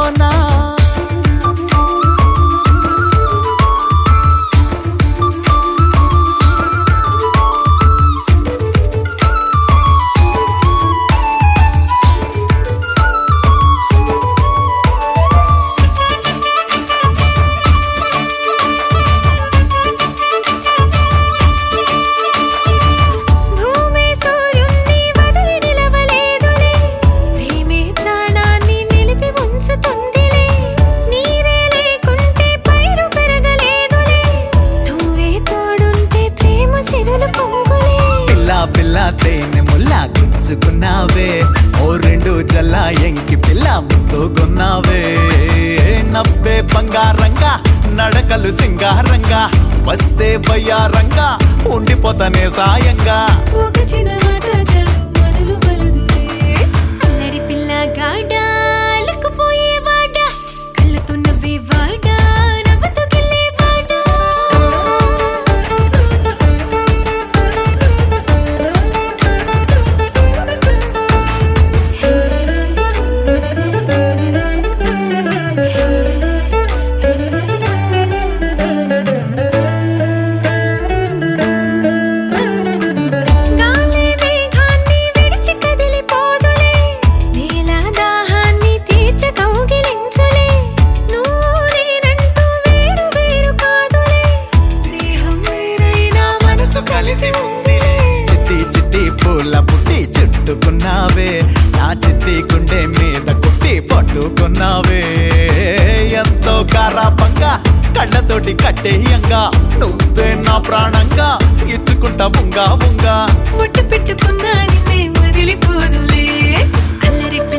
గుండెల్లోనా భూమి సూర్యుణ్ణి వదిలి నిలవలేదులే ప్రేమే ప్రాణాన్ని నిలిపి ఉంచుతుందిలే నీరే లేకుంటే పైరు పెరగలేదులే నువ్వే తోడుంటే ప్రేమ సిరులు పొంగులే పిల్ల పిల్ల తేనె ముల్ల గుచ్చుకున్నావే ఓ రెండు జల్ల ఎంకి పిల్ల ముద్దుకున్నావే నవ్వే బంగారంగా నడకలు సింగారంగా వస్తే బయ్యారంగా ఉండిపోతానే సాయంగా ఒక చిన్న మాట చాలు మనలు బలదులే అల్లరి పిల్ల గాడా అలకపోయే వాడ కళ్ళతో నవ్వే వాడ నవ్వుతూ గిల్లే వాడ గాలి వేగాన్ని విడిచి కదిలిపోదులే నేల దాహాన్ని తీర్చ కౌగిలించులే నువ్వు నేనంటూ వేరు వేరు కాదులే దేహం వేరైనా మనసు కలిసి ఉందిలే చిట్టి చిట్టి పూల పుట్టి చుట్టుకున్నావే నా చిట్టి గుండె మీద కుట్టి పట్టుకున్నావే ఎంతో కారాపంగా కళ్ళతోటి కట్టేయంగా నువ్వే నా ప్రాణంగా ఇచ్చుకుంటా ఉంగా ఉంగా ఒట్టు పెట్టుకున్నా నిన్నే వదిలిపోనులే అల్లరి